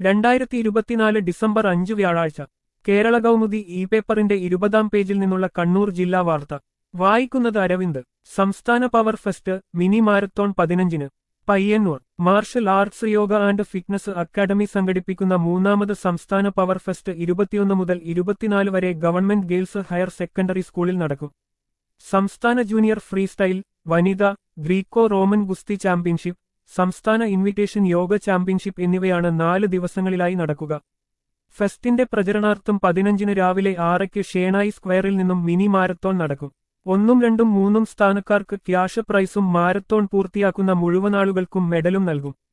രണ്ടായിരത്തി ഇരുപത്തിനാല് ഡിസംബർ അഞ്ച് വ്യാഴാഴ്ച കേരള കൗമുദി ഇ പേപ്പറിന്റെ ഇരുപതാം പേജിൽ നിന്നുള്ള കണ്ണൂർ ജില്ലാ വാർത്ത വായിക്കുന്നത് അരവിന്ദ് സംസ്ഥാന പവർ ഫെസ്റ്റ് മിനി മാരത്തോൺ പതിനഞ്ചിന് Payyanur martial arts yoga and fitness academy സംഘടിപ്പിക്കുന്ന മൂന്നാമത് സംസ്ഥാന പവർ ഫെസ്റ്റ് ഇരുപത്തിയൊന്ന് മുതൽ ഇരുപത്തിനാല് വരെ ഗവൺമെന്റ് ഗേൾസ് ഹയർ സെക്കൻഡറി സ്കൂളിൽ നടക്കും സംസ്ഥാന ജൂനിയർ ഫ്രീ സ്റ്റൈൽ വനിത ഗ്രീക്കോ റോമൻ ഗുസ്തി ചാമ്പ്യൻഷിപ്പ് സംസ്ഥാന ഇൻവിറ്റേഷൻ യോഗ ചാമ്പ്യൻഷിപ്പ് എന്നിവയാണ് നാല് ദിവസങ്ങളിലായി നടക്കുക ഫെസ്റ്റിന്റെ പ്രചരണാർത്ഥം പതിനഞ്ചിന് രാവിലെ ആറയ്ക്ക് ഷേണായി സ്ക്വയറിൽ നിന്നും മിനി മാരത്തോൺ നടക്കും ഒന്നും രണ്ടും മൂന്നും സ്ഥാനക്കാർക്ക് ക്യാഷ് പ്രൈസും മാരത്തോൺ പൂർത്തിയാക്കുന്ന മുഴുവൻ ആളുകൾക്കും മെഡലും നൽകും